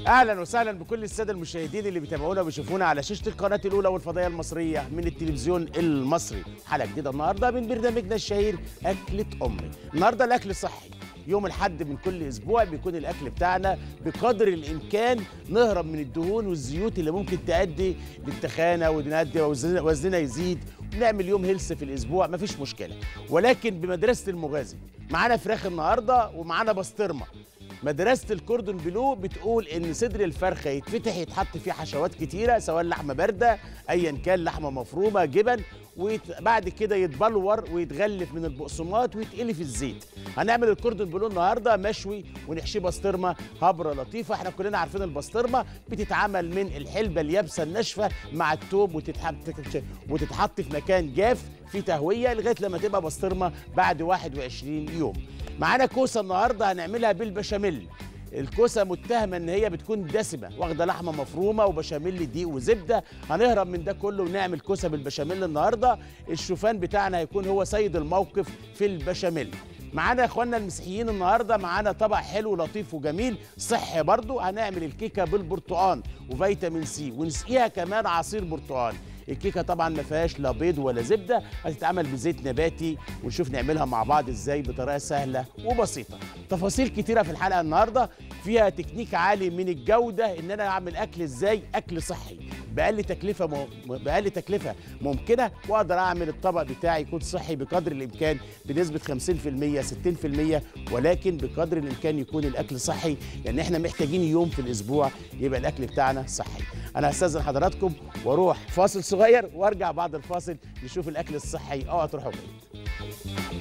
اهلا وسهلا بكل الساده المشاهدين اللي بيتابعونا وبيشوفونا على شاشه القناه الاولى والفضائيه المصريه من التلفزيون المصري حلقه جديده النهارده من برنامجنا الشهير اكله امي النهارده الاكل صحي يوم الحد من كل اسبوع بيكون الاكل بتاعنا بقدر الامكان نهرب من الدهون والزيوت اللي ممكن تؤدي للتخانه ونؤدي وزن- وزننا يزيد نعمل يوم هيلث في الاسبوع مفيش مشكله ولكن بمدرسه المغازي معانا فراخ النهارده ومعانا بسطرمه مدرسة الكوردون بلو بتقول إن صدر الفرخة يتفتح يتحط فيه حشوات كتيرة سواء لحمة باردة أيا كان لحمة مفرومة جبن وبعد كده يتبلور ويتغلف من البقسماط ويتقلي في الزيت هنعمل الكوردون بلو النهارده مشوي ونحشيه بسطرمه هبره لطيفه احنا كلنا عارفين البسطرمه بتتعمل من الحلبه اليابسه الناشفه مع التوم وتتحط وتتحط في مكان جاف في تهويه لغايه لما تبقى بسطرمه بعد 21 يوم معانا كوسه النهارده هنعملها بالبشاميل الكوسه متهمه ان هي بتكون دسمه واخده لحمه مفرومه وبشاميل دقيق وزبده هنهرب من ده كله ونعمل كوسه بالبشاميل النهارده الشوفان بتاعنا هيكون هو سيد الموقف في البشاميل معانا يا اخواننا المسيحيين النهارده معانا طبق حلو لطيف وجميل صحي برضو هنعمل الكيكه بالبرتقال وفيتامين سي ونسقيها كمان عصير برتقال الكيكه طبعا ما فيهاش لا بيض ولا زبده هتتعمل بزيت نباتي ونشوف نعملها مع بعض ازاي بطريقه سهله وبسيطه تفاصيل كتيره في الحلقه النهارده فيها تكنيك عالي من الجوده ان انا اعمل اكل ازاي اكل صحي باقل تكلفه م... باقل تكلفه ممكنه واقدر اعمل الطبق بتاعي يكون صحي بقدر الامكان بنسبه 50% 60% ولكن بقدر الامكان يكون الاكل صحي لان احنا محتاجين يوم في الاسبوع يبقى الاكل بتاعنا صحي انا هستاذن حضراتكم واروح فاصل صغير وارجع بعد الفاصل نشوف الاكل الصحي اوعى تروحوا بعيد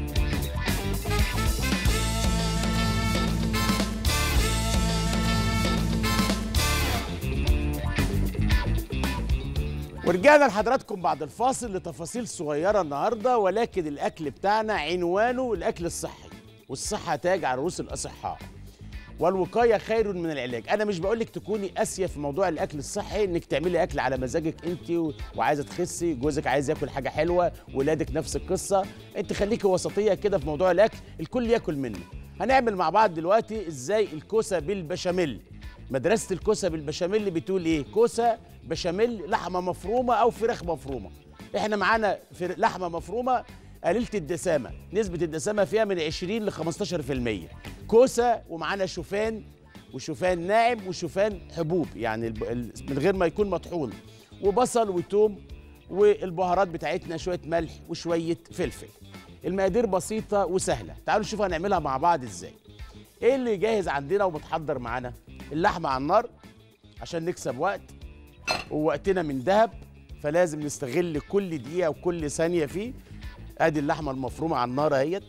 ورجعنا لحضراتكم بعد الفاصل لتفاصيل صغيرة النهاردة ولكن الأكل بتاعنا عنوانه الأكل الصحي والصحة تاج على رؤوس الأصحاء والوقاية خير من العلاج أنا مش بقولك تكوني قاسية في موضوع الأكل الصحي إنك تعملي أكل على مزاجك أنت و- وعايزة تخسي جوزك عايز ياكل حاجة حلوة ولادك نفس القصة أنت خليكي وسطية كده في موضوع الأكل الكل ياكل منه هنعمل مع بعض دلوقتي إزاي الكوسة بالبشاميل مدرسة الكوسة بالبشاميل بتقول ايه؟ كوسة بشاميل لحمة مفرومة أو فراخ مفرومة. احنا معانا فر- لحمة مفرومة قليلة الدسامة، نسبة الدسامة فيها من 20 ل 15%. كوسة ومعانا شوفان وشوفان ناعم وشوفان حبوب يعني الب- ال- من غير ما يكون مطحون. وبصل وتوم والبهارات بتاعتنا شوية ملح وشوية فلفل. المقادير بسيطة وسهلة، تعالوا نشوف هنعملها مع بعض ازاي. ايه اللي جاهز عندنا ومتحضر معانا اللحمه على النار عشان نكسب وقت ووقتنا من ذهب فلازم نستغل كل دقيقه وكل ثانيه فيه ادي اللحمه المفرومه على النار اهيت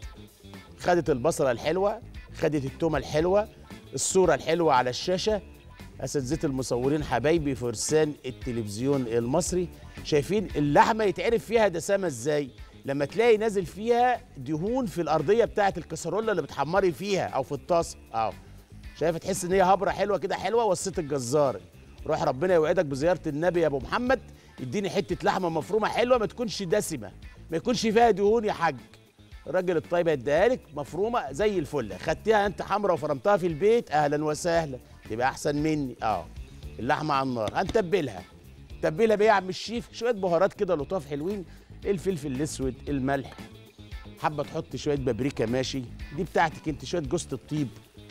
خدت البصله الحلوه خدت التومه الحلوه الصوره الحلوه على الشاشه اساتذه المصورين حبايبي فرسان التلفزيون المصري شايفين اللحمه يتعرف فيها دسامه ازاي لما تلاقي نازل فيها دهون في الارضيه بتاعه الكسرولة اللي بتحمري فيها او في الطاسه اهو شايفه تحس ان هي هبره حلوه كده حلوه وصيت الجزار روح ربنا يوعدك بزياره النبي يا ابو محمد اديني حته لحمه مفرومه حلوه ما تكونش دسمه ما يكونش فيها دهون يا حاج الراجل الطيب هيديها لك مفرومه زي الفل خدتيها انت حمرا وفرمتها في البيت اهلا وسهلا تبقى احسن مني اه اللحمه على النار هنتبلها تبلها بيه يا عم الشيف شويه بهارات كده لطاف حلوين الفلفل الاسود الملح حابه تحط شويه بابريكا ماشي دي بتاعتك انت شويه جوز الطيب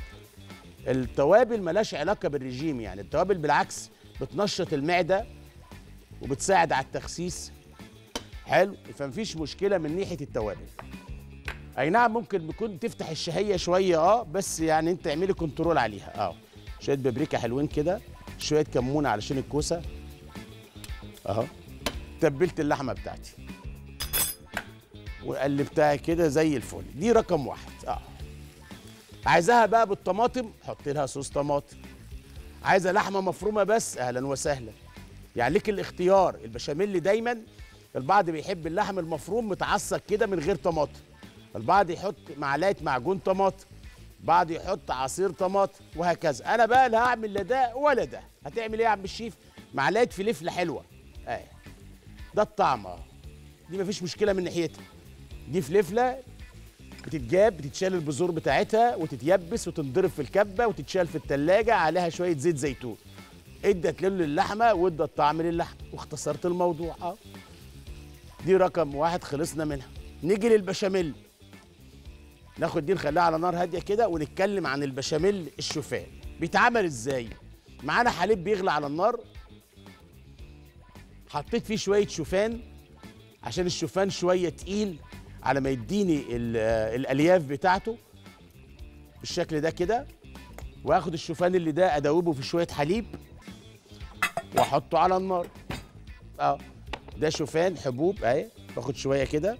التوابل ملاش علاقه بالرجيم يعني التوابل بالعكس بتنشط المعده وبتساعد على التخسيس حلو فمفيش مشكله من ناحيه التوابل اي نعم ممكن بيكون تفتح الشهيه شويه اه بس يعني انت اعملي كنترول عليها اه شويه بابريكا حلوين كده شويه كمون علشان الكوسه اهو تبلت اللحمه بتاعتي وقلبتها كده زي الفل دي رقم واحد اه عايزاها بقى بالطماطم حط لها صوص طماطم عايزه لحمه مفرومه بس اهلا وسهلا يعني ليك الاختيار البشاميل دايما البعض بيحب اللحم المفروم متعصق كده من غير طماطم البعض يحط معلقه معجون طماطم بعض يحط عصير طماطم وهكذا انا بقى لا هعمل لا ده ولا ده هتعمل ايه يا عم الشيف معلقه فلفله حلوه اه ده الطعم اه دي مفيش مشكله من ناحيتها دي فلفله بتتجاب بتتشال البذور بتاعتها وتتيبس وتنضرب في الكبه وتتشال في التلاجة عليها شويه زيت زيتون ادت لون للحمه وادت طعم للحمه واختصرت الموضوع اه دي رقم واحد خلصنا منها نيجي للبشاميل ناخد دي نخليها على نار هاديه كده ونتكلم عن البشاميل الشوفان بيتعمل ازاي معانا حليب بيغلى على النار حطيت فيه شويه شوفان عشان الشوفان شويه تقيل على ما يديني ال- الالياف بتاعته بالشكل ده كده واخد الشوفان اللي ده ادوبه في شويه حليب واحطه على النار اه ده شوفان حبوب اهي باخد شويه كده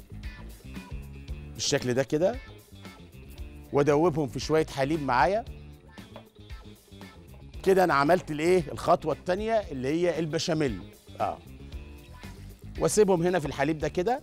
بالشكل ده كده وادوبهم في شويه حليب معايا كده انا عملت الايه الخطوه الثانيه اللي هي البشاميل اه واسيبهم هنا في الحليب ده كده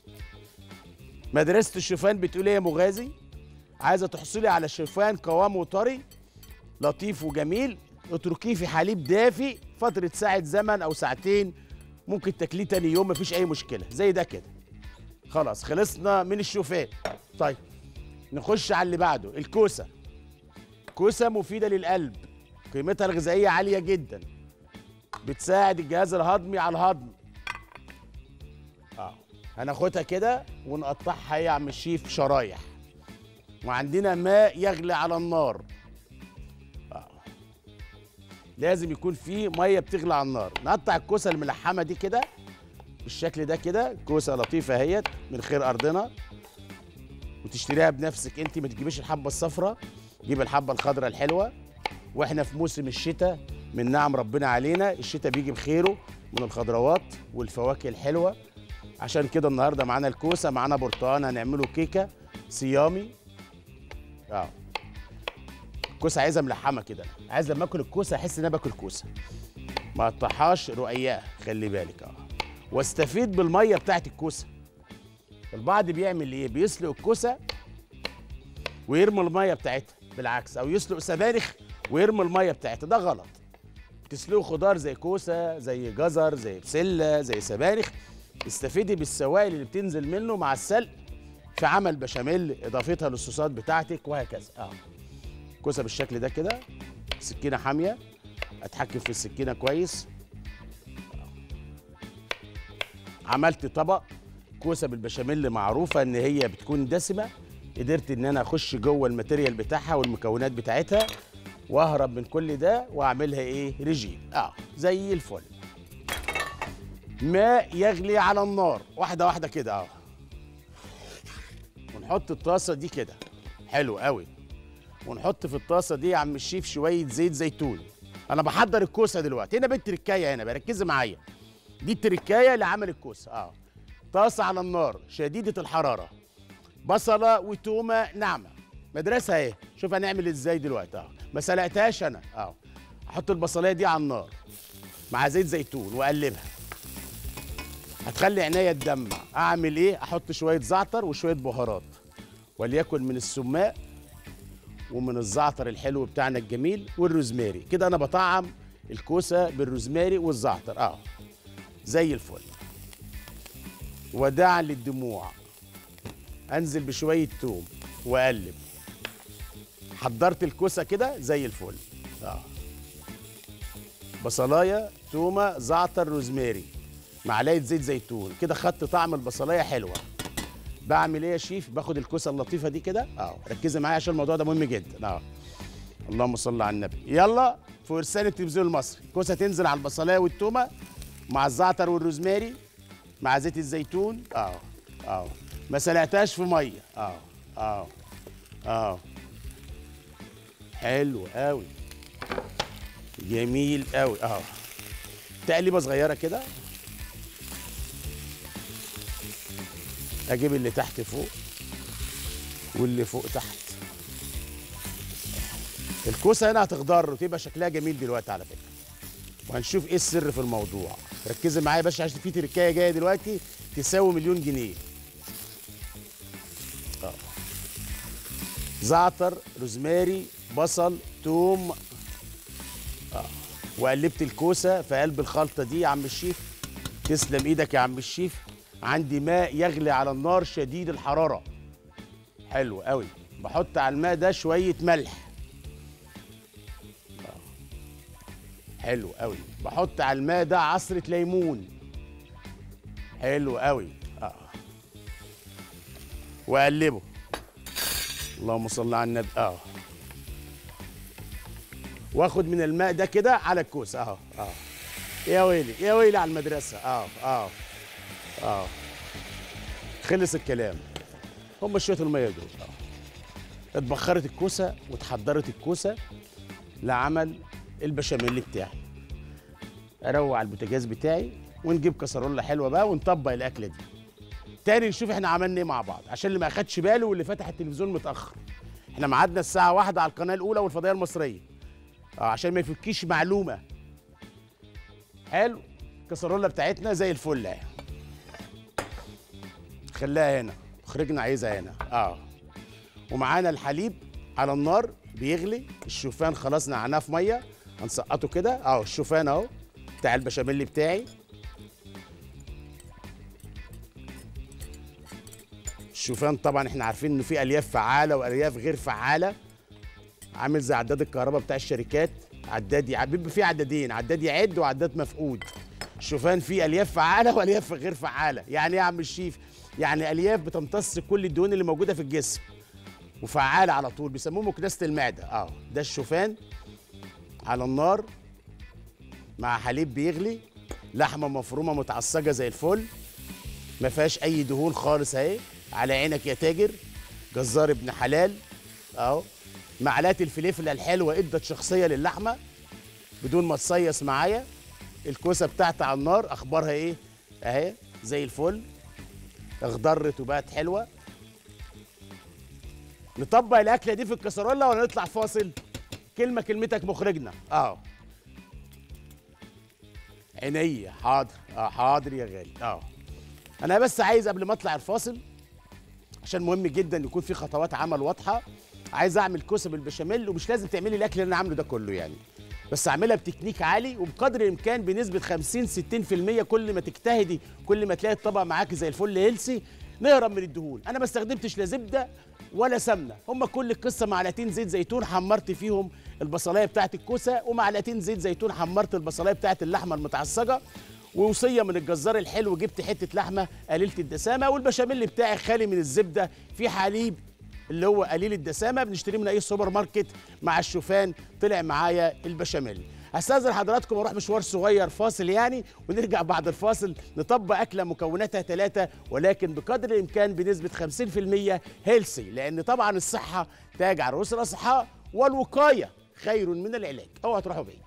مدرسه الشوفان بتقول ايه يا مغازي عايزه تحصلي على شوفان قوامه طري لطيف وجميل اتركيه في حليب دافي فتره ساعه زمن او ساعتين ممكن تاكليه تاني يوم مفيش اي مشكله زي ده كده خلاص خلصنا من الشوفان طيب نخش على اللي بعده الكوسه كوسه مفيده للقلب قيمتها الغذائيه عاليه جدا بتساعد الجهاز الهضمي على الهضم اه هناخدها كده ونقطعها يا عم الشيف شرايح وعندنا ماء يغلي على النار آه. لازم يكون فيه ميه بتغلي على النار نقطع الكوسه الملحمه دي كده بالشكل ده كده كوسه لطيفه اهيت من خير ارضنا وتشتريها بنفسك انت ما تجيبيش الحبه الصفراء جيب الحبه الخضراء الحلوه واحنا في موسم الشتاء من نعم ربنا علينا الشتاء بيجي بخيره من الخضروات والفواكه الحلوه عشان كده النهارده معانا الكوسه معانا برتقان هنعمله كيكه صيامي اه الكوسه عايزه ملحمه كده عايز لما اكل الكوسه احس ان انا باكل كوسه ما اقطعهاش رقيقه خلي بالك اه واستفيد بالميه بتاعت الكوسه البعض بيعمل ايه بيسلق الكوسه ويرمي الميه بتاعتها بالعكس او يسلق سبانخ ويرمي الميه بتاعتها ده غلط تسلقوا خضار زي كوسه زي جزر زي بسله زي سبانخ استفيدي بالسوائل اللي بتنزل منه مع السلق في عمل بشاميل اضافتها للصوصات بتاعتك وهكذا اه كوسه بالشكل ده كده سكينه حاميه اتحكم في السكينه كويس عملت طبق كوسه بالبشاميل معروفه ان هي بتكون دسمه قدرت ان انا اخش جوه الماتيريال بتاعها والمكونات بتاعتها واهرب من كل ده واعملها ايه ريجيم اه زي الفل ماء يغلي على النار واحده واحده كده اه ونحط الطاسه دي كده حلو قوي ونحط في الطاسه دي يا عم الشيف شويه زيت زيتون انا بحضر الكوسه دلوقتي هنا بنت تركايه هنا بركزي معايا دي التركايه لعمل الكوسه اه طاسه على النار شديده الحراره بصله وتومه ناعمه مدرسه اهي شوف هنعمل ازاي دلوقتي اه ما سلقتهاش انا اه احط البصلايه دي على النار مع زيت زيتون واقلبها هتخلي عينيا تدمع اعمل ايه احط شويه زعتر وشويه بهارات وليكن من السماق ومن الزعتر الحلو بتاعنا الجميل والروزماري كده انا بطعم الكوسه بالروزماري والزعتر اه زي الفل وداعا للدموع انزل بشويه توم واقلب حضرت الكوسه كده زي الفل اه بصلايه تومه زعتر روزماري معلقه زيت زيتون كده خدت طعم البصلايه حلوه بعمل ايه يا شيف باخد الكوسه اللطيفه دي كده اه ركزي معايا عشان الموضوع ده مهم جدا اه اللهم صل على النبي يلا فرسان التلفزيون المصري الكوسه تنزل على البصلايه والتومه مع الزعتر والروزماري مع زيت الزيتون اه اه ما سلقتهاش في ميه اه اه اه حلو قوي جميل قوي اه تقليبه صغيره كده اجيب اللي تحت فوق واللي فوق تحت الكوسه هنا هتخضر وتبقى شكلها جميل دلوقتي على فكره وهنشوف ايه السر في الموضوع ركزي معايا يا باشا عشان في تركايه جايه دلوقتي تساوي مليون جنيه اه زعتر روزماري بصل توم اه وقلبت الكوسه في قلب الخلطه دي يا عم الشيف تسلم ايدك يا عم الشيف عندي ماء يغلي على النار شديد الحراره حلو قوي بحط على الماء ده شويه ملح آه. حلو قوي بحط على الماء ده عصره ليمون حلو قوي اه واقلبه اللهم صل على النبي اه واخد من الماء ده كده على الكوسه اهو اه يا ويلي يا ويلي على المدرسه اه اه اه خلص الكلام هم شويه الميه دول اه اتبخرت الكوسه واتحضرت الكوسه لعمل البشاميل بتاعي اروق على البوتاجاز بتاعي ونجيب كسرولة حلوه بقى ونطبق الاكله دي تاني نشوف احنا عملنا ايه مع بعض عشان اللي ما اخدش باله واللي فتح التلفزيون متاخر احنا ميعادنا الساعه واحدة على القناه الاولى والفضائيه المصريه اه عشان ما يفكيش معلومه حلو الكسرولة بتاعتنا زي الفل اهي خليها هنا مخرجنا عايزها هنا اه ومعانا الحليب على النار بيغلي الشوفان خلاص نعناه في ميه هنسقطه كده اهو الشوفان اهو بتاع البشاميل بتاعي الشوفان طبعا احنا عارفين انه في الياف فعاله والياف غير فعاله عامل زي عداد الكهرباء بتاع الشركات عداد يع- بيبقى فيه عدادين عداد يعد وعداد مفقود الشوفان فيه الياف فعاله والياف غير فعاله يعني ايه يا عم الشيف يعني الياف بتمتص كل الدهون اللي موجوده في الجسم وفعاله على طول بيسموه مكنسه المعده اه ده الشوفان على النار مع حليب بيغلي لحمه مفرومه متعصجه زي الفل ما فيهاش اي دهون خالص اهي على عينك يا تاجر جزار ابن حلال اهو معلقه الفلفل الحلوه ادت شخصيه للحمه بدون ما تصيص معايا الكوسه بتاعتي على النار اخبارها ايه اهي زي الفل اخضرت وبقت حلوه نطبق الاكله دي في الكسرونه ولا نطلع فاصل كلمه كلمتك مخرجنا اه عينيا حاضر اه حاضر يا غالي اه انا بس عايز قبل ما اطلع الفاصل عشان مهم جدا يكون في خطوات عمل واضحه عايز اعمل كوسه بالبشاميل ومش لازم تعملي الاكل اللي انا عامله ده كله يعني بس اعملها بتكنيك عالي وبقدر الامكان بنسبه 50 60% كل ما تجتهدي كل ما تلاقي الطبق معاكي زي الفل هيلسي نهرب من الدهون انا ما استخدمتش لا زبده ولا سمنه هم كل القصه معلقتين زيت زيتون حمرت فيهم البصلايه بتاعت الكوسه ومعلقتين زيت زيتون حمرت البصلايه بتاعت اللحمه المتعصجه ووصيه من الجزار الحلو جبت حته لحمه قليله الدسامه والبشاميل بتاعي خالي من الزبده في حليب اللي هو قليل الدسامه بنشتريه من اي سوبر ماركت مع الشوفان طلع معايا البشاميل هستاذن حضراتكم اروح مشوار صغير فاصل يعني ونرجع بعد الفاصل نطبق اكله مكوناتها ثلاثه ولكن بقدر الامكان بنسبه 50% هيلسي لان طبعا الصحه تاج على رؤوس الاصحاء والوقايه خير من العلاج اوعى تروحوا بعيد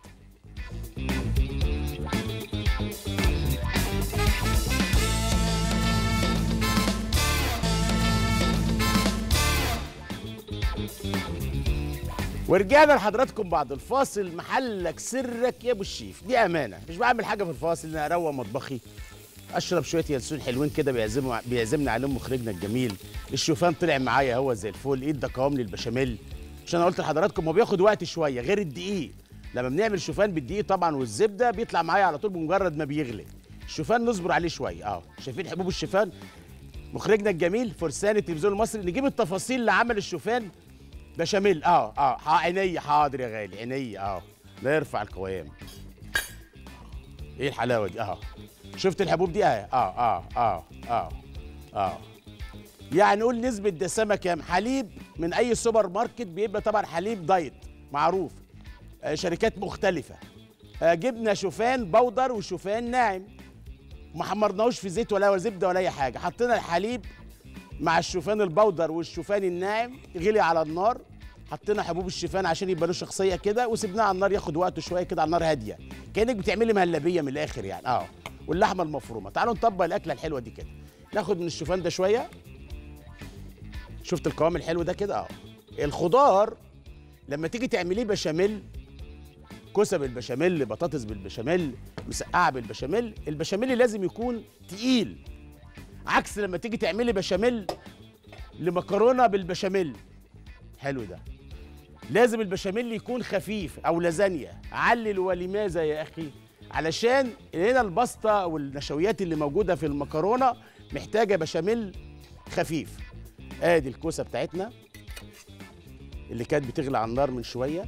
ورجعنا لحضراتكم بعد الفاصل محلك سرك يا ابو الشيف دي امانه مش بعمل حاجه في الفاصل انا اروق مطبخي اشرب شويه ينسون حلوين كده بيعزموا بيعزمنا عليهم مخرجنا الجميل الشوفان طلع معايا هو زي الفل ايد ده قوام للبشاميل عشان انا قلت لحضراتكم هو بياخد وقت شويه غير الدقيق لما بنعمل شوفان بالدقيق طبعا والزبده بيطلع معايا على طول بمجرد ما بيغلي الشوفان نصبر عليه شويه اه شايفين حبوب الشوفان مخرجنا الجميل فرسان التلفزيون المصري نجيب التفاصيل لعمل الشوفان بشاميل اه اه ح- عينيا حاضر يا غالي عينيا اه لا يرفع القوام ايه الحلاوه دي اه شفت الحبوب دي اه اه اه اه اه اه يعني نقول نسبة دسامة كام؟ حليب من أي سوبر ماركت بيبقى طبعا حليب دايت معروف آه شركات مختلفة آه جبنا شوفان بودر وشوفان ناعم ما حمرناهوش في زيت ولا زبدة ولا أي حاجة حطينا الحليب مع الشوفان البودر والشوفان الناعم غلي على النار حطينا حبوب الشوفان عشان يبقى له شخصيه كده وسيبناه على النار ياخد وقته شويه كده على النار هاديه كانك بتعملي مهلبيه من الاخر يعني اه واللحمه المفرومه تعالوا نطبق الاكله الحلوه دي كده ناخد من الشوفان ده شويه شفت القوام الحلو ده كده اه الخضار لما تيجي تعمليه بشاميل كوسه بالبشاميل بطاطس بالبشاميل مسقعه بالبشاميل البشاميل لازم يكون تقيل عكس لما تيجي تعملي بشاميل لمكرونه بالبشاميل حلو ده لازم البشاميل يكون خفيف او لازانيا علل ولماذا يا اخي علشان هنا الباستا والنشويات اللي موجوده في المكرونه محتاجه بشاميل خفيف ادي الكوسه بتاعتنا اللي كانت بتغلي على النار من شويه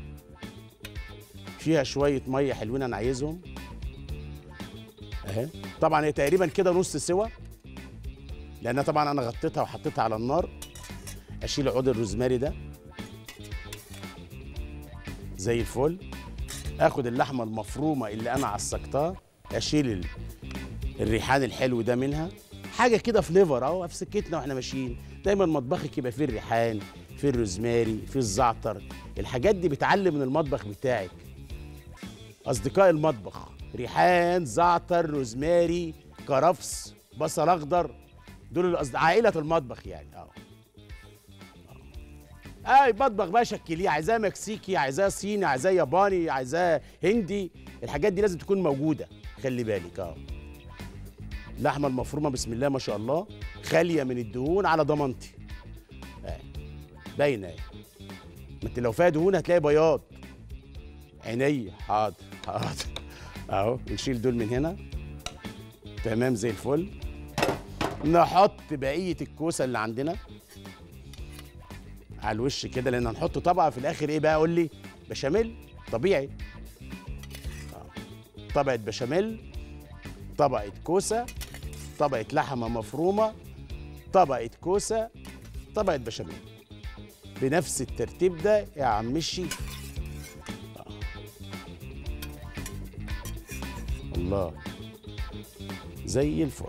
فيها شويه ميه حلوين انا عايزهم اهي طبعا هي تقريبا كده نص سوا لان طبعا انا غطيتها وحطيتها على النار اشيل عود الروزماري ده زي الفل اخد اللحمه المفرومه اللي انا عسقتها اشيل ال- الريحان الحلو ده منها حاجه كده فليفر اهو في سكتنا واحنا ماشيين دايما مطبخك يبقى فيه الريحان فيه الروزماري فيه الزعتر الحاجات دي بتعلم من المطبخ بتاعك اصدقاء المطبخ ريحان زعتر روزماري كرفس بصل اخضر دول الأصد... عائله المطبخ يعني اه اي مطبخ بقى شكليه عايزاه مكسيكي عايزاه صيني عايزاه ياباني عايزاه هندي الحاجات دي لازم تكون موجوده خلي بالك اه اللحمه المفرومه بسم الله ما شاء الله خاليه من الدهون على ضمانتي اه باينه اهي ما انت لو فيها دهون هتلاقي بياض عيني حاضر حاضر اهو نشيل دول من هنا تمام زي الفل نحط بقيه الكوسه اللي عندنا على الوش كده لان هنحط طبقه في الاخر ايه بقى قول لي بشاميل طبيعي آه. طبقه بشاميل طبقه كوسه طبقه لحمه مفرومه طبقه كوسه طبقه بشاميل بنفس الترتيب ده يا عم الشيف آه. الله زي الفل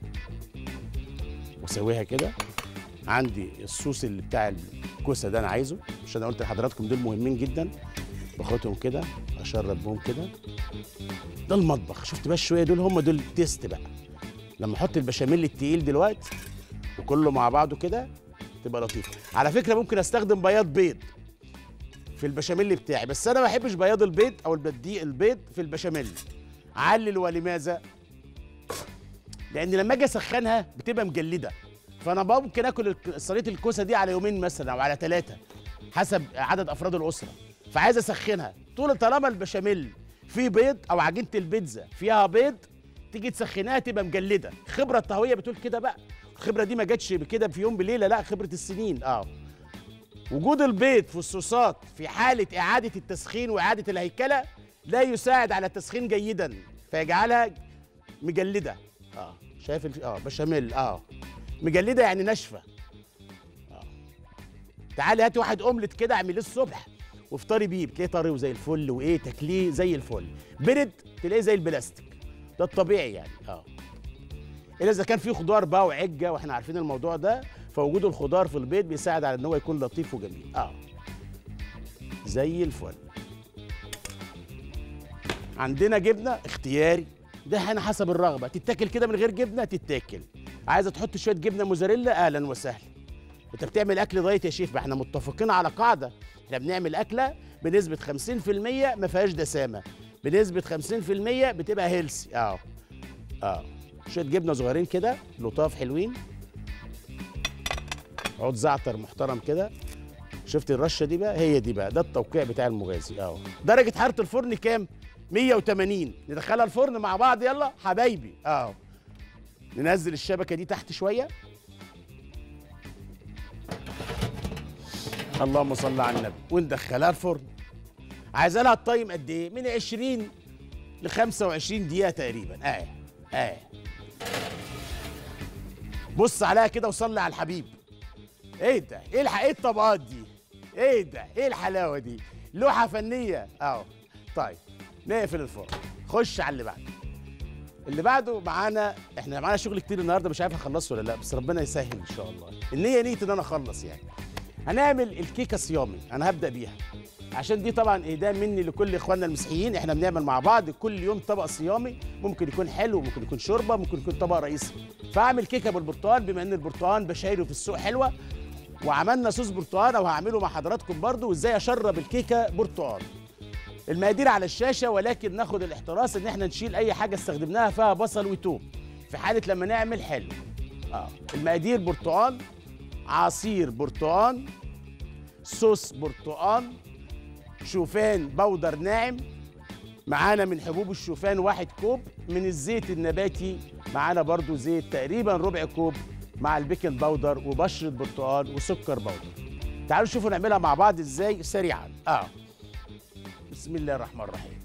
واسويها كده عندي الصوص اللي بتاع الكوسه ده انا عايزه عشان انا قلت لحضراتكم دول مهمين جدا باخدهم كده اشرب بهم كده ده المطبخ شفت بقى شويه دول هم دول التيست بقى لما احط البشاميل التقيل دلوقتي وكله مع بعضه كده تبقى لطيفه على فكره ممكن استخدم بياض بيض في البشاميل بتاعي بس انا ما بحبش بياض البيض او البدي البيض في البشاميل علل ولماذا لان لما اجي اسخنها بتبقى مجلده فانا ممكن اكل الك- صينيه الكوسه دي على يومين مثلا او على ثلاثه حسب عدد افراد الاسره فعايز اسخنها طول طالما البشاميل فيه بيض او عجينه البيتزا فيها بيض تيجي تسخنها تبقى مجلده خبره الطهويه بتقول كده بقى الخبره دي ما جاتش بكده في يوم بليله لا خبره السنين اه وجود البيض في الصوصات في حاله اعاده التسخين واعاده الهيكله لا يساعد على التسخين جيدا فيجعلها مجلده اه شايف الف... اه بشاميل اه مجلده يعني ناشفه اه تعالي هاتي واحد اومليت كده اعمليه الصبح وافطري بيه بتلاقيه طري وزي الفل وايه تاكليه زي الفل برد تلاقيه زي البلاستيك ده الطبيعي يعني اه الا اذا كان فيه خضار بقى وعجه واحنا عارفين الموضوع ده فوجود الخضار في البيض بيساعد على ان هو يكون لطيف وجميل اه زي الفل عندنا جبنه اختياري ده هنا حسب الرغبه تتاكل كده من غير جبنه تتاكل عايزه تحط شويه جبنه موزاريلا اهلا وسهلا انت بتعمل اكل دايت يا شيف ما احنا متفقين على قاعده احنا بنعمل اكله بنسبه 50% ما فيهاش دسامه بنسبه 50% بتبقى هيلسي اه اه شويه جبنه صغيرين كده لطاف حلوين عود زعتر محترم كده شفت الرشه دي بقى هي دي بقى ده التوقيع بتاع المغازي اهو درجه حراره الفرن كام 180 ندخلها الفرن مع بعض يلا حبايبي اهو ننزل الشبكه دي تحت شويه اللهم صل على النبي وندخلها الفرن عايزه لها التايم قد ايه من 20 ل 25 دقيقه تقريبا اه اه بص عليها كده وصلي على الحبيب ايه ده ايه الح... ايه الطبقات دي ايه ده ايه الحلاوه دي لوحه فنيه اهو طيب نقفل الفرن خش على اللي بعده اللي بعده معانا احنا معانا شغل كتير النهارده مش عارف اخلصه ولا لا بس ربنا يسهل ان شاء الله النيه نيه ان انا اخلص يعني هنعمل الكيكه صيامي انا هبدا بيها عشان دي طبعا اهداء مني لكل اخواننا المسيحيين احنا بنعمل مع بعض كل يوم طبق صيامي ممكن يكون حلو ممكن يكون شوربه ممكن يكون طبق رئيسي فاعمل كيكه بالبرتقال بما ان البرتقال بشايره في السوق حلوه وعملنا صوص برتقال وهعمله مع حضراتكم برضو وازاي اشرب الكيكه برتقال المقادير على الشاشه ولكن ناخد الاحتراس ان احنا نشيل اي حاجه استخدمناها فيها بصل وتوم في حاله لما نعمل حلو اه المقادير برتقال عصير برتقال صوص برتقال شوفان بودر ناعم معانا من حبوب الشوفان واحد كوب من الزيت النباتي معانا برضو زيت تقريبا ربع كوب مع البيكنج باودر وبشره برتقال وسكر باودر تعالوا نشوفوا نعملها مع بعض ازاي سريعا اه بسم الله الرحمن الرحيم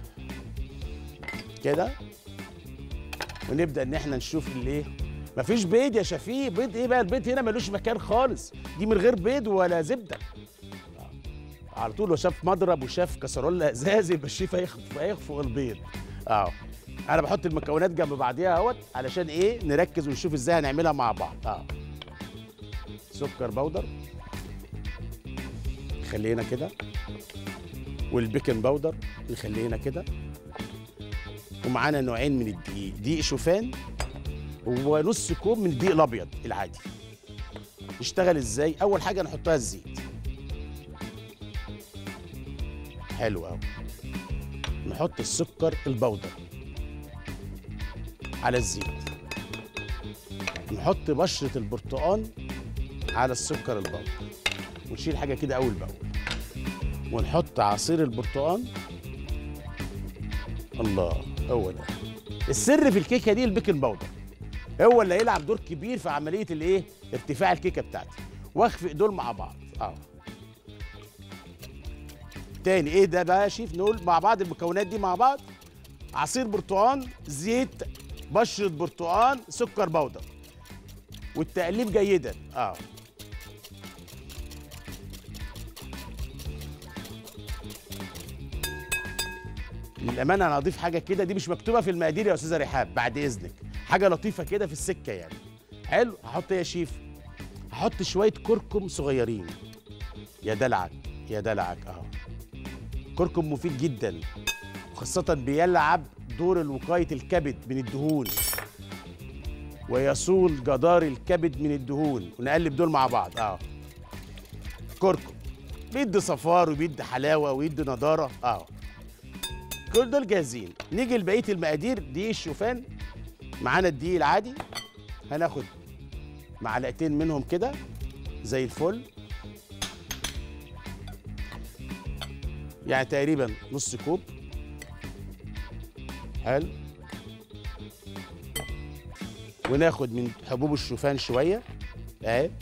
كده ونبدا ان احنا نشوف الايه مفيش بيض يا شفيق بيض ايه بقى البيض هنا ملوش مكان خالص دي من غير بيض ولا زبده آه. على طول لو شاف مضرب وشاف كسرولة ازاز يبقى الشيف هيخف هيخفق البيض اه انا بحط المكونات جنب بعضيها اهوت علشان ايه نركز ونشوف ازاي هنعملها مع بعض اه سكر بودر خلينا كده والبيكنج باودر نخلينا كده ومعانا نوعين من الدقيق دقيق شوفان ونص كوب من الدقيق الابيض العادي يشتغل ازاي اول حاجه نحطها الزيت حلو قوي نحط السكر البودر على الزيت نحط بشره البرتقال على السكر البودر ونشيل حاجه كده اول باول ونحط عصير البرتقال الله هو ده السر في الكيكه دي البيكنج باودر هو اللي هيلعب دور كبير في عمليه الايه ارتفاع الكيكه بتاعتي واخفق دول مع بعض اه تاني ايه ده بقى شيف نقول مع بعض المكونات دي مع بعض عصير برتقال زيت بشره برتقال سكر بودر والتقليب جيدا اه للامانه انا هضيف حاجه كده دي مش مكتوبه في المقادير يا استاذه رحاب بعد اذنك حاجه لطيفه كده في السكه يعني حلو هحط ايه يا شيف هحط شويه كركم صغيرين يا دلعك يا دلعك اهو كركم مفيد جدا وخاصه بيلعب دور الوقايه الكبد من الدهون ويصون جدار الكبد من الدهون ونقلب دول مع بعض اه كركم بيدي صفار وبيدي حلاوه ويدي نضاره اه كل دول جاهزين نيجي لبقيه المقادير دقيق الشوفان معانا الدقيق العادي هناخد معلقتين منهم كده زي الفل يعني تقريبا نص كوب حلو وناخد من حبوب الشوفان شويه اهي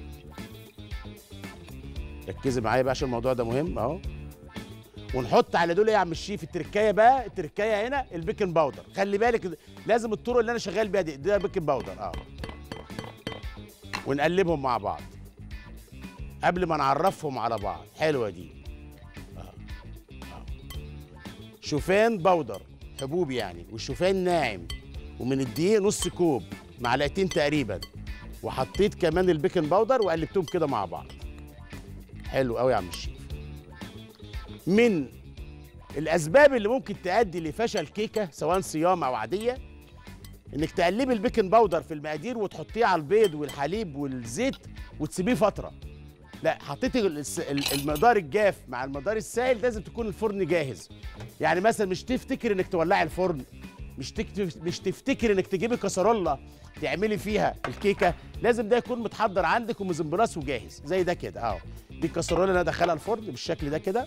ركزي معايا بقى عشان الموضوع ده مهم اهو ونحط على دول ايه يا عم الشيف التركايه بقى التركايه هنا البيكنج باودر خلي بالك لازم الطرق اللي انا شغال بيها دي ده بيكنج باودر اه ونقلبهم مع بعض قبل ما نعرفهم على بعض حلوه دي آه. آه. شوفان باودر حبوب يعني والشوفان ناعم ومن الدقيق نص كوب معلقتين تقريبا وحطيت كمان البيكنج باودر وقلبتهم كده مع بعض حلو قوي يا عم الشيف من الاسباب اللي ممكن تؤدي لفشل كيكه سواء صيام او عاديه انك تقلبي البيكنج باودر في المقادير وتحطيه على البيض والحليب والزيت وتسيبيه فتره لا حطيتي المقدار الجاف مع المقدار السائل لازم تكون الفرن جاهز يعني مثلا مش تفتكر انك تولعي الفرن مش مش تفتكر انك تجيبي كسرولة تعملي فيها الكيكه لازم ده يكون متحضر عندك ومزمبراس وجاهز زي ده كده اهو دي الكسرولة اللي انا ادخلها الفرن بالشكل ده كده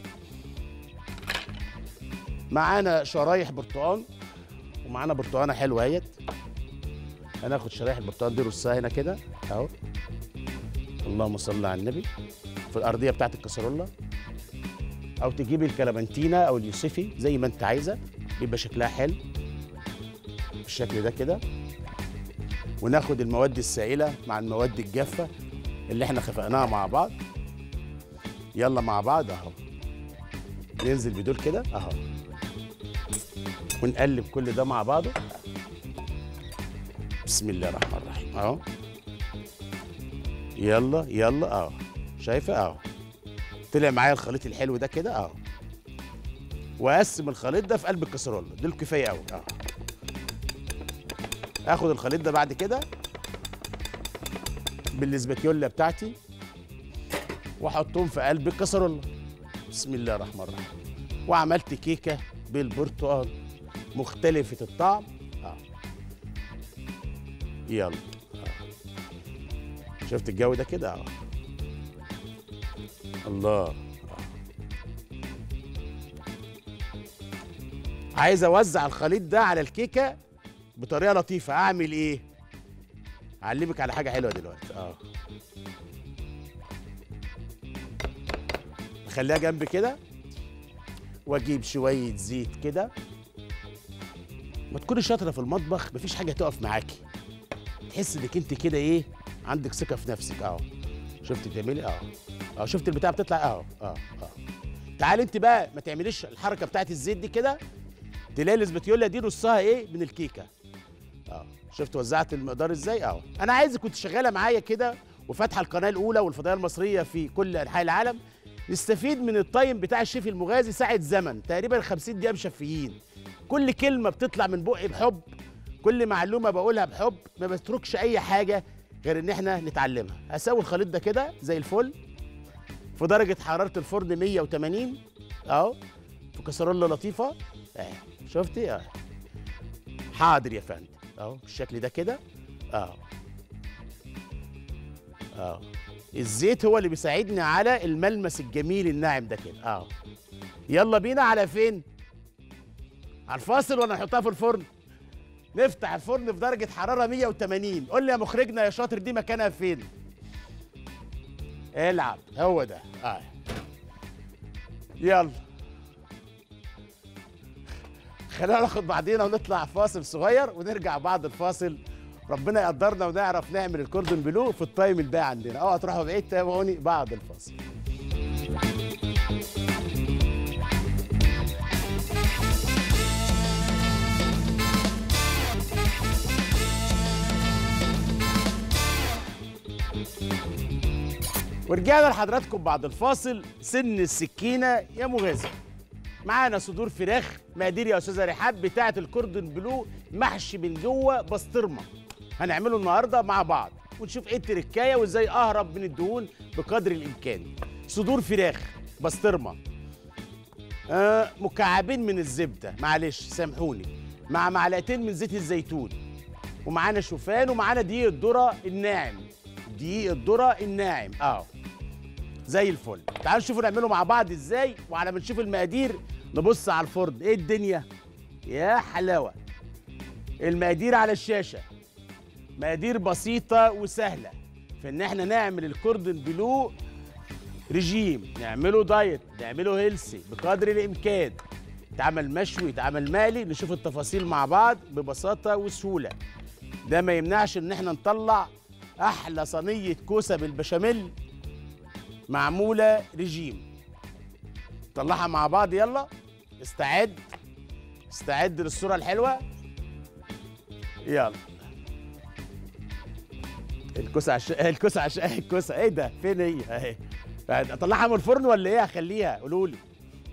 معانا شرايح برتقال ومعانا برتقانه حلوه اهيت هناخد شرايح البرتقال دي رصها هنا كده اهو اللهم صل على النبي في الارضيه بتاعت الكسرولة او تجيبي الكلامنتينا او اليوسفي زي ما انت عايزه يبقى شكلها حلو بالشكل ده كده وناخد المواد السائله مع المواد الجافه اللي احنا خفقناها مع بعض يلا مع بعض اهو ننزل بدول كده اهو ونقلب كل ده مع بعضه بسم الله الرحمن الرحيم اهو يلا يلا اهو شايفه اهو طلع معايا الخليط الحلو ده كده اهو واقسم الخليط ده في قلب الكسرونه دول كفايه قوي اهو اخد الخليط ده بعد كده بالاسباتيولا بتاعتي واحطهم في قلب الكسرونه بسم الله الرحمن الرحيم وعملت كيكه بالبرتقال مختلفه الطعم اه يلا آه. شفت الجو ده كده اه الله آه. عايز اوزع الخليط ده على الكيكه بطريقه لطيفه اعمل ايه اعلمك على حاجه حلوه دلوقتي اه خليها جنب كده واجيب شويه زيت كده ما تكوني شاطره في المطبخ مفيش حاجه تقف معاكي تحس انك انت كده ايه عندك ثقه في نفسك اه شفت تعملي اه اه شفت البتاع بتطلع اه اه اه تعالي انت بقى ما تعمليش الحركه بتاعت الزيت دي كده تلاقي الاسباتيولا دي نصها ايه من الكيكه اه شفت وزعت المقدار ازاي اه انا عايزك كنت شغاله معايا كده وفاتحه القناه الاولى والفضائيه المصريه في كل انحاء العالم نستفيد من التايم بتاع الشيف المغازي ساعه زمن تقريبا 50 دقيقه مشفيين كل كلمه بتطلع من بقي بحب كل معلومه بقولها بحب ما بتركش اي حاجه غير ان احنا نتعلمها هسوي الخليط ده كده زي الفل في درجه حراره الفرن 180 اهو في كسرونه لطيفه اه شفتي اه حاضر يا فندم اهو بالشكل ده كده اه اه الزيت هو اللي بيساعدني على الملمس الجميل الناعم ده كده اه يلا بينا على فين على الفاصل ولا نحطها في الفرن نفتح الفرن في درجة حرارة 180 قول لي يا مخرجنا يا شاطر دي مكانها فين العب هو ده اه يلا خلينا ناخد بعضينا ونطلع فاصل صغير ونرجع بعد الفاصل ربنا يقدرنا ونعرف نعمل الكوردون بلو في التايم الباقي عندنا اوعى تروحوا بعيد تابعوني بعد الفاصل ورجعنا لحضراتكم بعد الفاصل سن السكينه يا مغازي معانا صدور فراخ مقادير يا استاذه رحاب بتاعه الكوردون بلو محشي من جوه بسطرمه هنعمله النهارده مع بعض ونشوف ايه التركايه وازاي اهرب من الدهون بقدر الامكان صدور فراخ بسطرمه آه مكعبين من الزبده معلش سامحوني مع معلقتين من زيت الزيتون ومعانا شوفان ومعانا دقيق الذره الناعم دقيق الذره الناعم اه زي الفل تعالوا نشوفوا نعمله مع بعض ازاي وعلى ما نشوف المقادير نبص على الفرن ايه الدنيا يا حلاوه المقادير على الشاشه مقادير بسيطه وسهله في ان احنا نعمل الكوردون بلو رجيم نعمله دايت نعمله هيلسي بقدر الامكان يتعمل مشوي يتعمل مقلي نشوف التفاصيل مع بعض ببساطه وسهوله ده ما يمنعش ان احنا نطلع احلى صينيه كوسه بالبشاميل معموله رجيم نطلعها مع بعض يلا استعد استعد للصوره الحلوه يلا الكوسه عش... الكوسه عش... الكوسه ايه ده فين هي اهي اطلعها من الفرن ولا ايه اخليها قولوا لي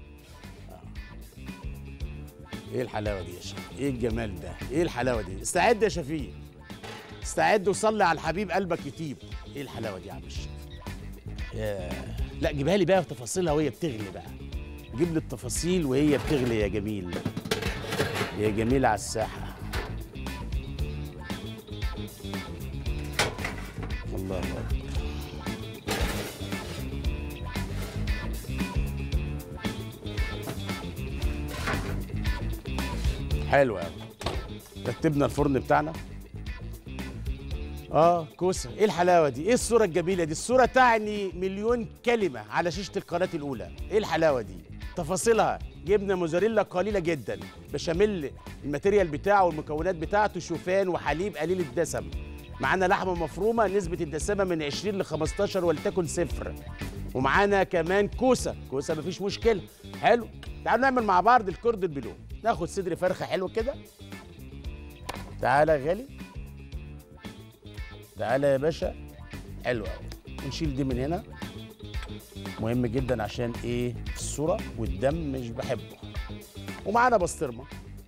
ايه الحلاوه دي يا شيخ ايه الجمال ده ايه الحلاوه دي استعد يا شفيق استعد وصلي على الحبيب قلبك يطيب ايه الحلاوه دي يا عم الشيخ ياه. لا جيبها لي بقى في تفاصيلها وهي بتغلي بقى جيب لي التفاصيل وهي بتغلي يا جميل يا جميل على الساحه الله اكبر حلو قوي رتبنا الفرن بتاعنا اه كوسه ايه الحلاوه دي ايه الصوره الجميله دي الصوره تعني مليون كلمه على شاشه القناه الاولى ايه الحلاوه دي تفاصيلها جبنه موزاريلا قليله جدا بشاميل الماتيريال بتاعه والمكونات بتاعته شوفان وحليب قليل الدسم معانا لحمه مفرومه نسبه الدسامه من 20 ل 15 ولتكن صفر ومعانا كمان كوسه كوسه مفيش مشكله حلو تعالوا نعمل مع بعض الكرد البلو ناخد صدر فرخه حلو كده تعالى يا غالي تعالى يا باشا حلو قوي ونشيل دي من هنا مهم جدا عشان ايه الصوره والدم مش بحبه ومعانا بسطرمه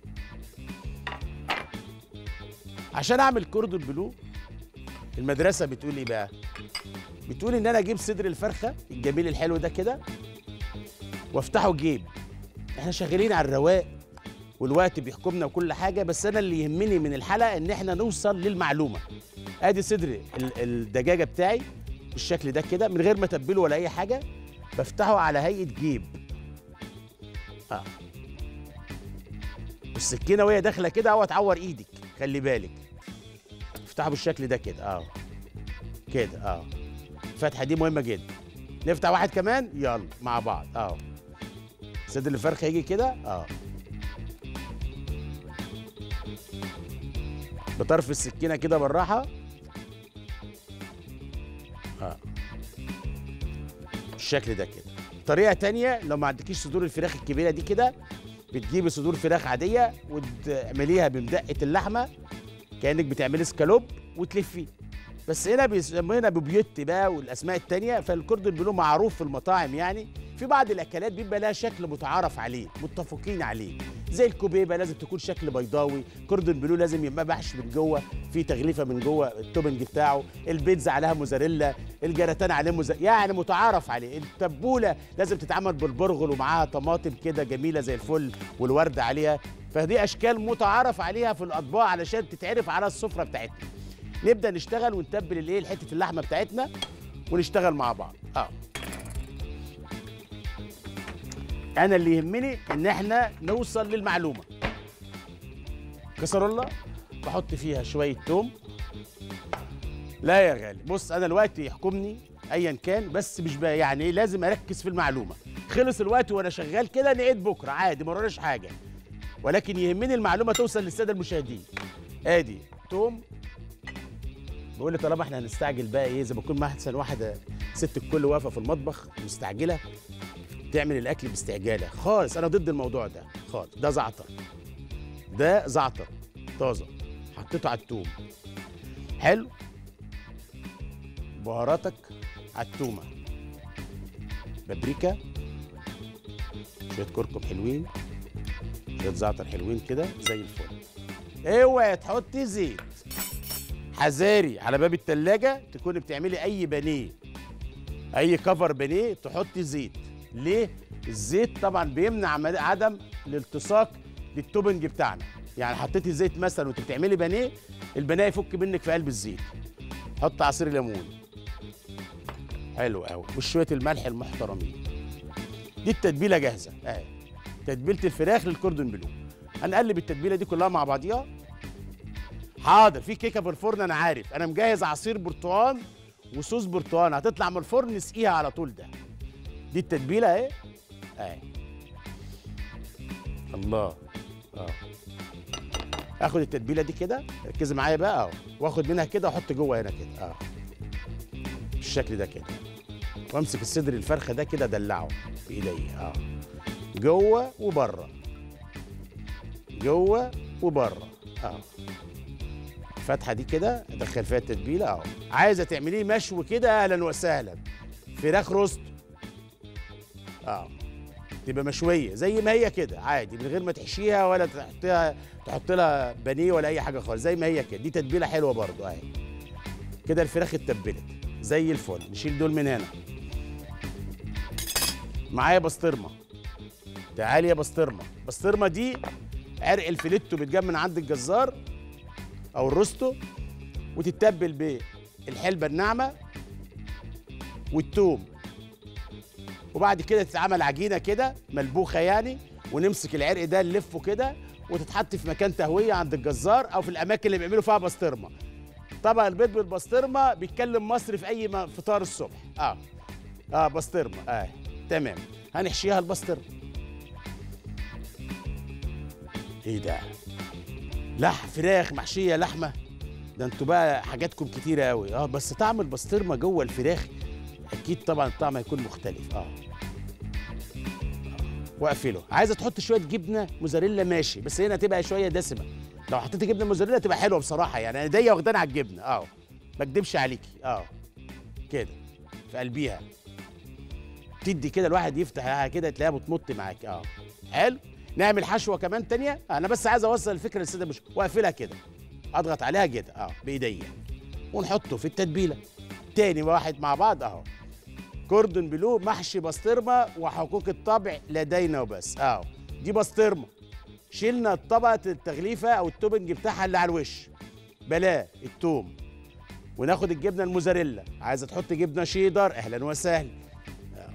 عشان اعمل كوردون بلو المدرسه بتقول ايه بقى بتقول ان انا اجيب صدر الفرخه الجميل الحلو ده كده وافتحه جيب احنا شغالين على الرواق والوقت بيحكمنا وكل حاجه بس انا اللي يهمني من الحلقه ان احنا نوصل للمعلومه ادي صدر ال- الدجاجه بتاعي بالشكل ده كده من غير ما اتبله ولا اي حاجه بفتحه على هيئه جيب اه والسكينه وهي داخله كده اوعى تعور ايدك خلي بالك افتحه بالشكل ده كده اه كده اه الفتحه دي مهمه جدا نفتح واحد كمان يلا مع بعض اه صدر الفرخ هيجي كده اه بطرف السكينه كده بالراحه اه بالشكل ده كده طريقه تانية لو ما عندكيش صدور الفراخ الكبيره دي كده بتجيبي صدور فراخ عاديه وتعمليها بمدقه اللحمه كانك بتعملي سكالوب وتلفيه بس هنا بيسموه هنا ببيوت بقى والاسماء التانية فالكوردون بلو معروف في المطاعم يعني في بعض الاكلات بيبقى لها شكل متعارف عليه متفقين عليه زي الكوبيبه لازم تكون شكل بيضاوي كوردون بلو لازم يبقى محشي من جوه في تغليفه من جوه التوبنج بتاعه البيتزا عليها موزاريلا الجراتان عليه موز يعني متعارف عليه التبوله لازم تتعمل بالبرغل ومعاها طماطم كده جميله زي الفل والورد عليها فدي اشكال متعارف عليها في الاطباق علشان تتعرف على السفره بتاعتنا نبدا نشتغل ونتبل الايه حته اللحمه بتاعتنا ونشتغل مع بعض اه انا اللي يهمني ان احنا نوصل للمعلومه كسرولة بحط فيها شويه توم لا يا غالي بص انا الوقت يحكمني ايا كان بس مش بقى يعني لازم اركز في المعلومه خلص الوقت وانا شغال كده نعيد بكره عادي ما وراناش حاجه ولكن يهمني المعلومه توصل للساده المشاهدين ادي توم بقول لي طالما احنا هنستعجل بقى ايه زي ما يكون مثلا واحده ست الكل واقفه في المطبخ مستعجله تعمل الاكل باستعجاله خالص انا ضد الموضوع ده خالص ده زعتر ده زعتر طازه حطيته على التوم حلو بهاراتك على التومه بابريكا شويه كركم حلوين شويه زعتر حلوين كده زي الفل اوعي تحطي زيت حذاري على باب التلاجة تكوني بتعملي اي بانيه اي كفر بانيه تحطي زيت ليه الزيت طبعا بيمنع عمل- عدم الالتصاق للتوبنج بتاعنا يعني حطيتي زيت مثلا وانت بتعملي بانيه البانيه يفك منك في قلب الزيت حط عصير ليمون حلو قوي وشويه الملح المحترمين دي التتبيله جاهزه اهي تتبيله الفراخ للكوردون بلو هنقلب التتبيله دي كلها مع بعضيها حاضر في كيكه في الفرن انا عارف انا مجهز عصير برتقال وصوص برتقال هتطلع من الفرن نسقيها على طول ده دي التتبيله اهي اهي الله اه اخد التتبيله دي كده ركزي معايا بقى اهو واخد منها كده واحط جوه هنا كده اه بالشكل ده كده وامسك الصدر الفرخه ده كده ادلعه بايديا اه جوه وبره جوه وبره اه الفتحه دي كده ادخل فيها التتبيله اهو عايزه تعمليه مشوي كده اهلا وسهلا فراخ روست اه تبقى مشويه زي ما هي كده عادي من غير ما تحشيها ولا تحطيها تحط لها بانيه ولا اي حاجه خالص زي ما هي كده دي تتبيله حلوه برضو اهي كده الفراخ اتبلت زي الفل نشيل دول من هنا معايا بسطرمه تعالي يا بسطرمه بسطرمه دي عرق الفيليتو بيتجاب من عند الجزار او الروستو وتتبل بالحلبه الناعمه والثوم وبعد كده تتعمل عجينه كده ملبوخه يعني ونمسك العرق ده نلفه كده وتتحط في مكان تهويه عند الجزار او في الاماكن اللي بيعملوا فيها بسطرمه طبق البيض بالبسطرمه بيتكلم مصري في اي م- فطار الصبح اه اه بسطرمه اه تمام هنحشيها البسطرمه ايه ده لح فراخ محشيه لحمه ده انتوا بقى حاجاتكم كتيره قوي اه بس طعم البسطرمه جوه الفراخ اكيد طبعا الطعم هيكون مختلف اه آه. واقفله عايزه تحط شويه جبنه موزاريلا ماشي بس هنا تبقى شويه دسمه لو حطيت جبنه موزاريلا تبقى حلوه بصراحه يعني انا ايديا واخداني على الجبنه اه ما اكدبش عليكي اه كده في قلبيها تدي كده الواحد يفتح كده تلاقيها بتمط معاك اه حلو نعمل حشوه كمان تانية انا بس عايز اوصل الفكره للساده مش واقفلها كده اضغط عليها كده اه بايديا ونحطه في التتبيله تاني واحد مع بعض اهو كوردون بلو محشي بسطرمه وحقوق الطبع لدينا وبس اهو دي بسطرمه شلنا طبقه التغليفه او التوبنج بتاعها اللي على الوش بلاه التوم وناخد الجبنه الموزاريلا عايزه تحط جبنه شيدر اهلا وسهلا أهو.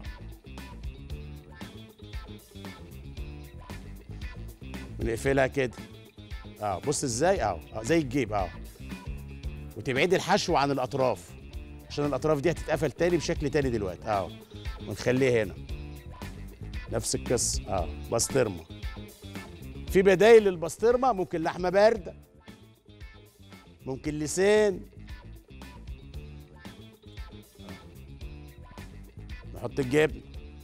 ونقفلها كده اه بص ازاي اهو آه، زي الجيب اهو وتبعدي الحشو عن الاطراف عشان الاطراف دي هتتقفل تاني بشكل تاني دلوقتي اهو ونخليه هنا نفس القصه اه بسطرمه في بدايل للبسطرمه ممكن لحمه بارده ممكن لسان نحط الجبن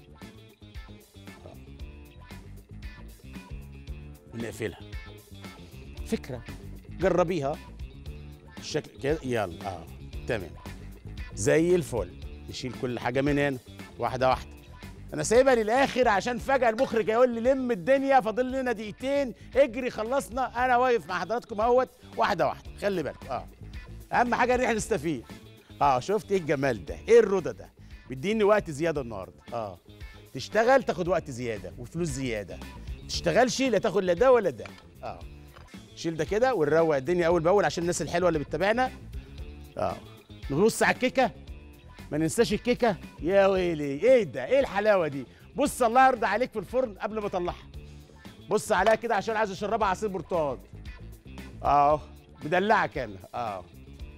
ونقفلها فكره جربيها الشكل كده يلا اه تمام زي الفل نشيل كل حاجه من هنا واحده واحده انا سايبها للاخر عشان فجاه المخرج هيقول لي لم الدنيا فاضل لنا دقيقتين اجري خلصنا انا واقف مع حضراتكم اهوت واحده واحده خلي بالك اه اهم حاجه ان احنا نستفيد اه شفت ايه الجمال ده ايه الرضا ده بيديني وقت زياده النهارده اه تشتغل تاخد وقت زياده وفلوس زياده تشتغلش لا تاخد لا ده ولا ده اه شيل ده كده ونروق الدنيا اول باول عشان الناس الحلوه اللي بتتابعنا اه نبص على الكيكه ما ننساش الكيكه يا ويلي ايه ده ايه الحلاوه دي بص الله يرضى عليك في الفرن قبل ما اطلعها بص عليها كده عشان عايز اشربها عصير برتقال اه بدلعك انا اه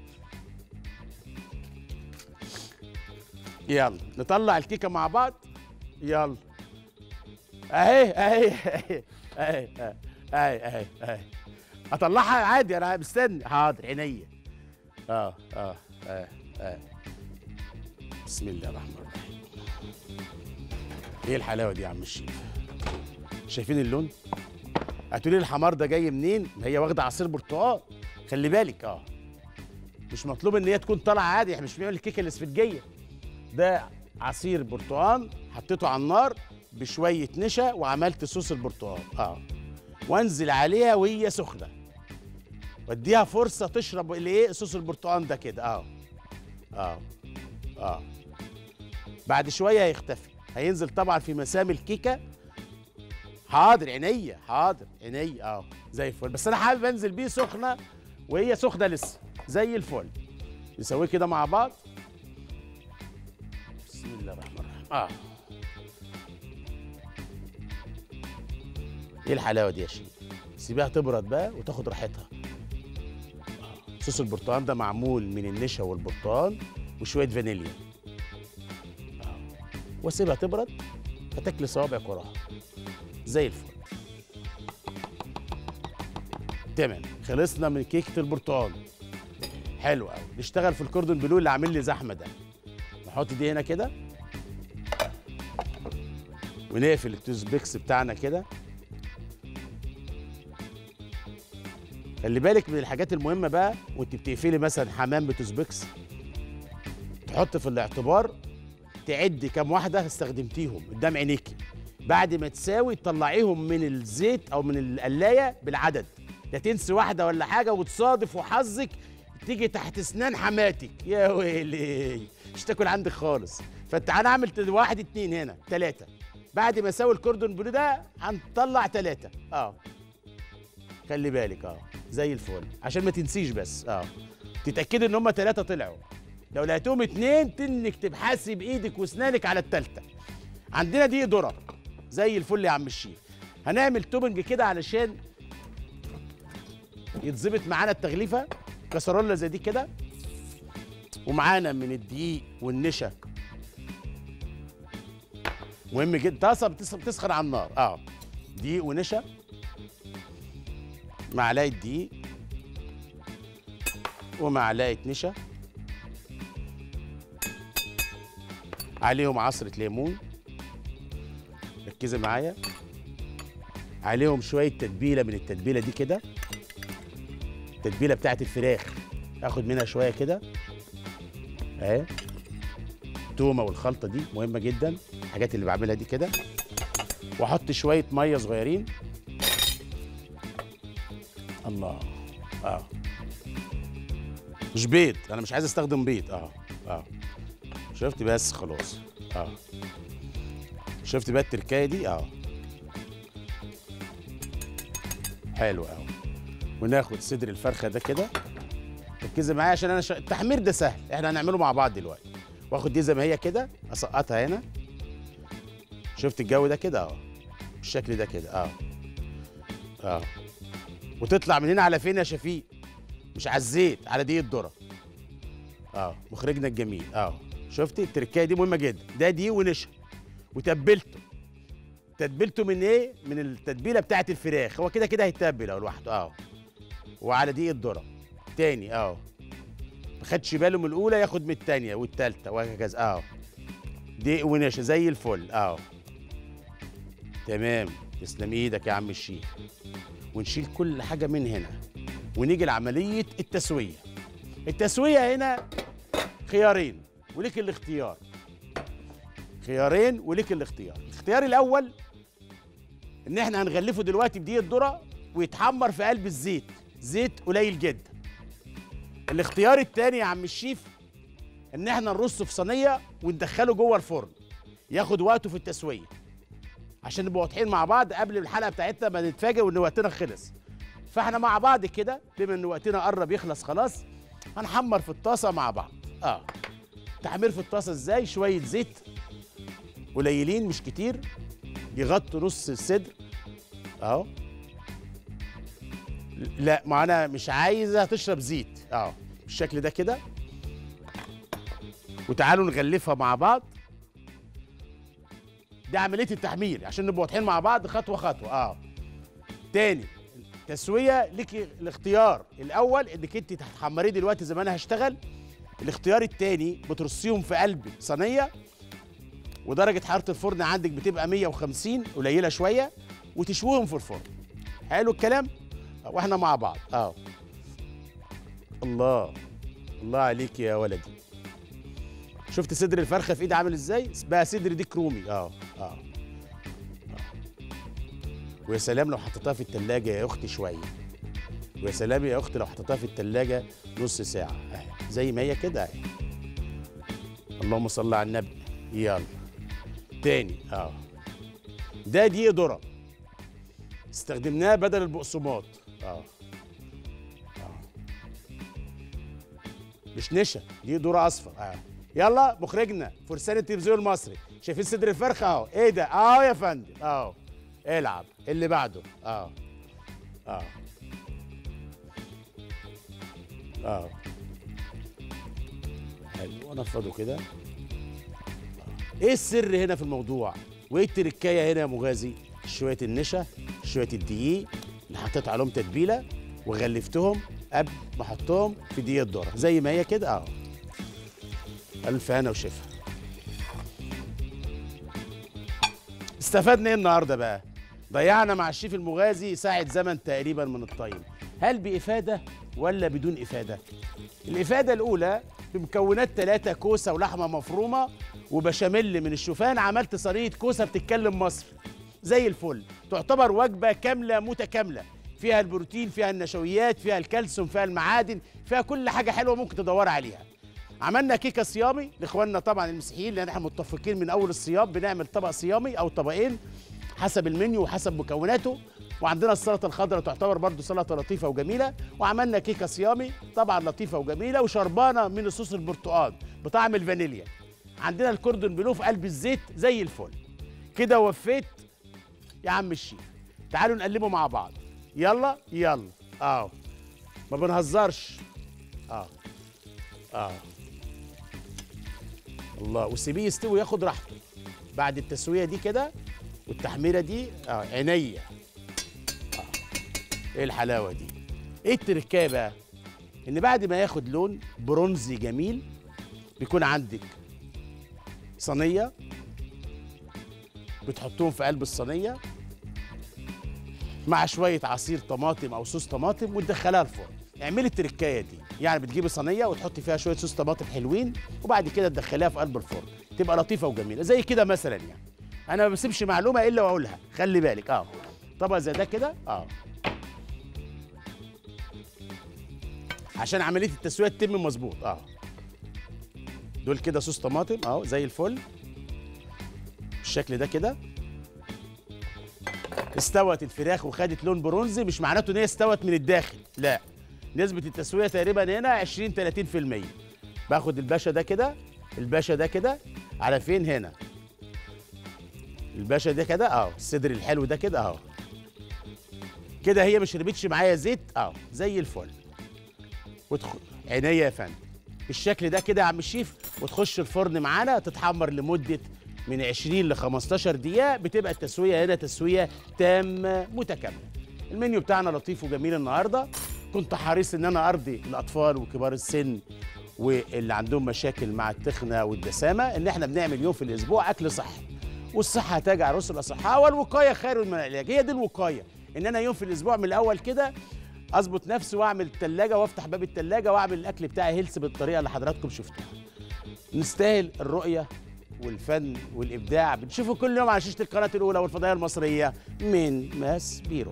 يلا نطلع الكيكه مع بعض يلا اهي اهي اهي اهي اهي اهي اهي اطلعها عادي انا مستني حاضر عينيا اه اه اه اه بسم الله الرحمن الرحيم ايه الحلاوه دي يا عم الشيف شايفين اللون هتقولي الحمار ده جاي منين ما هي واخده عصير برتقال خلي بالك اه مش مطلوب ان هي تكون طالعه عادي احنا مش بنعمل الكيكه الاسفنجيه ده عصير برتقال حطيته على النار بشويه نشا وعملت صوص البرتقال اه وانزل عليها وهي سخنه واديها فرصه تشرب الايه صوص البرتقال ده كده اه اه اه بعد شويه هيختفي هينزل طبعا في مسام الكيكه حاضر عينيا حاضر عينيا اه زي الفل بس انا حابب انزل بيه سخنه وهي سخنه لسه زي الفل نسويه كده مع بعض بسم الله الرحمن الرحيم اه ايه الحلاوه دي يا شيخ سيبيها تبرد بقى وتاخد راحتها آه. صوص البرتقال ده معمول من النشا والبرتقال وشويه فانيليا آه. واسيبها تبرد هتاكلي صوابعك وراها زي الفل تمام خلصنا من كيكه البرتقال حلو قوي نشتغل في الكوردون بلو اللي عامل لي زحمه ده نحط دي هنا كده ونقفل التوز بيكس بتاعنا كده خلي بالك من الحاجات المهمه بقى وانت بتقفلي مثلا حمام بتوزبكس تحط في الاعتبار تعدي كام واحده استخدمتيهم قدام عينيكي بعد ما تساوي تطلعيهم من الزيت او من القلايه بالعدد لا تنسي واحده ولا حاجه وتصادف وحظك تيجي تحت اسنان حماتك يا ويلي مش تاكل عندك خالص فانت انا عامل واحد اتنين هنا تلاته بعد ما اساوي الكوردون بلو ده هنطلع تلاته اه خلي بالك اه زي الفل عشان ما تنسيش بس اه تتاكدي ان هم ثلاثه طلعوا لو لقيتهم اتنين تنك تبحثي بايدك واسنانك على التالتة عندنا دي ذره زي الفل يا عم الشيف هنعمل توبنج كده علشان يتظبط معانا التغليفه كسرولة زي دي كده ومعانا من الدقيق والنشا مهم جدا طاسه بتسخن على النار اه دقيق ونشا معلقه دقيق ومعلقه نشا عليهم عصره ليمون ركزي معايا عليهم شويه تتبيله من التتبيله دي كده التتبيله بتاعت الفراخ اخد منها شويه كده اهي تومه والخلطه دي مهمه جدا الحاجات اللي بعملها دي كده واحط شويه ميه صغيرين الله اه مش بيض انا مش عايز استخدم بيض اه اه شفت بس خلاص اه شفت بقى التركايه دي اه حلو قوي وناخد صدر الفرخه ده كده ركزي معايا عشان انا ش... التحمير ده سهل احنا هنعمله مع بعض دلوقتي واخد دي زي ما هي كده اسقطها هنا شفت الجو ده كده اه بالشكل ده كده اه اه وتطلع من هنا على فين يا شفيق مش على الزيت على دقيق الذره اه مخرجنا الجميل اه شفتي التركايه دي مهمه جدا ده دي ونشا وتبلته تتبيلته من ايه من التتبيله بتاعه الفراخ هو كده كده هيتبل اهو لوحده اه وعلى دقيق الذره تاني اه ما خدش باله من الاولى ياخد من الثانيه والثالثه وهكذا اه دقيق ونشا زي الفل اه تمام تسلم ايدك يا عم الشيخ ونشيل كل حاجه من هنا ونيجي لعمليه التسويه التسويه هنا خيارين وليك الاختيار خيارين وليك الاختيار الاختيار الاول ان احنا هنغلفه دلوقتي بدقيق الذره ويتحمر في قلب الزيت زيت قليل جدا الاختيار التاني يا عم الشيف ان احنا نرصه في صينيه وندخله جوه الفرن ياخد وقته في التسويه عشان نبقى واضحين مع بعض قبل الحلقه بتاعتنا ما نتفاجئ وان وقتنا خلص فاحنا مع بعض كده بما ان وقتنا قرب يخلص خلاص هنحمر في الطاسه مع بعض اه تحمير في الطاسه ازاي شويه زيت قليلين مش كتير يغطوا نص الصدر اهو لا ما انا مش عايزه تشرب زيت اه بالشكل ده كده وتعالوا نغلفها مع بعض دي عمليه التحمير عشان نبقى واضحين مع بعض خطوه خطوه اه تاني تسويه ليك الاختيار الاول انك انت هتحمريه دلوقتي زي ما انا هشتغل الاختيار التاني بترصيهم في قلب صينيه ودرجه حراره الفرن عندك بتبقى 150 قليله شويه وتشويهم في الفرن حلو الكلام واحنا مع بعض اه الله الله عليك يا ولدي شفت صدر الفرخه في ايدي عامل ازاي بقى صدر ديك رومي اه اه, آه. ويا سلام لو حطيتها في التلاجة يا اختي شويه ويا سلام يا اختي لو حطيتها في التلاجة نص ساعه اهي زي ما هي كده اهي اللهم صل على النبي يلا تاني اه ده دقيق ذره استخدمناه بدل البقسماط اه اه مش نشا دي ذره اصفر اه يلا مخرجنا فرسان التلفزيون المصري شايفين صدر الفرخه اهو ايه ده اهو يا فندم اهو العب اللي بعده اه اه اه حلو ونفضه كده آه. ايه السر هنا في الموضوع وايه التركايه هنا يا مغازي شويه النشا شويه الدقيق اللي حطيت عليهم تتبيله وغلفتهم قبل ما احطهم في دقيق الذره زي ما هي كده اهو الف هنا وشفا استفدنا ايه النهارده بقى ضيعنا مع الشيف المغازي ساعة زمن تقريبا من الطيب هل بإفادة ولا بدون إفادة؟ الإفادة الأولى بمكونات ثلاثة كوسة ولحمة مفرومة وبشاميل من الشوفان عملت صينية كوسة بتتكلم مصر زي الفل تعتبر وجبة كاملة متكاملة فيها البروتين فيها النشويات فيها الكالسيوم فيها المعادن فيها كل حاجة حلوة ممكن تدور عليها عملنا كيكه صيامي لاخواننا طبعا المسيحيين لان احنا متفقين من اول الصيام بنعمل طبق صيامي او طبقين حسب المنيو وحسب مكوناته وعندنا السلطه الخضراء تعتبر برضو سلطه لطيفه وجميله وعملنا كيكه صيامي طبعا لطيفه وجميله وشربانه من صوص البرتقال بطعم الفانيليا عندنا الكوردون بلو في قلب الزيت زي الفل كده وفيت يا عم الشيف تعالوا نقلبه مع بعض يلا يلا اه ما بنهزرش اه اه الله وسيبيه يستوي ياخد راحته بعد التسويه دي كده والتحميره دي اه عينيا آه. ايه الحلاوه دي ايه التركايه بقى ان بعد ما ياخد لون برونزي جميل بيكون عندك صينيه بتحطهم في قلب الصينيه مع شويه عصير طماطم او صوص طماطم وتدخلها الفرن اعملي التركايه دي يعني بتجيبي صينيه وتحطي فيها شويه صوص طماطم حلوين وبعد كده تدخليها في قلب الفرن تبقى لطيفه وجميله زي كده مثلا يعني انا ما بسيبش معلومه الا واقولها خلي بالك اه طبق زي ده كده اه عشان عمليه التسويه تتم مظبوط اه دول كده صوص طماطم اهو زي الفل بالشكل ده كده استوت الفراخ وخدت لون برونزي مش معناته ان هي استوت من الداخل لا نسبه التسويه تقريبا هنا 20 30% باخد الباشا ده كده الباشا ده كده على فين هنا الباشا ده كده اهو الصدر الحلو ده كده اهو كده هي ما شربتش معايا زيت اهو زي الفل وادخل عينيا يا فندم بالشكل ده كده يا عم الشيف وتخش الفرن معانا تتحمر لمده من 20 ل 15 دقيقه بتبقى التسويه هنا تسويه تامه متكامله المنيو بتاعنا لطيف وجميل النهارده كنت حريص ان انا ارضي الاطفال وكبار السن واللي عندهم مشاكل مع التخنه والدسامه ان احنا بنعمل يوم في الاسبوع اكل صحي والصحه تاج على رؤوس الاصحاء والوقايه خير من العلاج هي دي الوقايه ان انا يوم في الاسبوع من الاول كده اظبط نفسي واعمل التلاجة وافتح باب التلاجة واعمل الاكل بتاعي هيلث بالطريقه اللي حضراتكم شفتوها نستاهل الرؤيه والفن والابداع بنشوفه كل يوم على شاشه القناه الاولى والفضائيه المصريه من ماس بيرو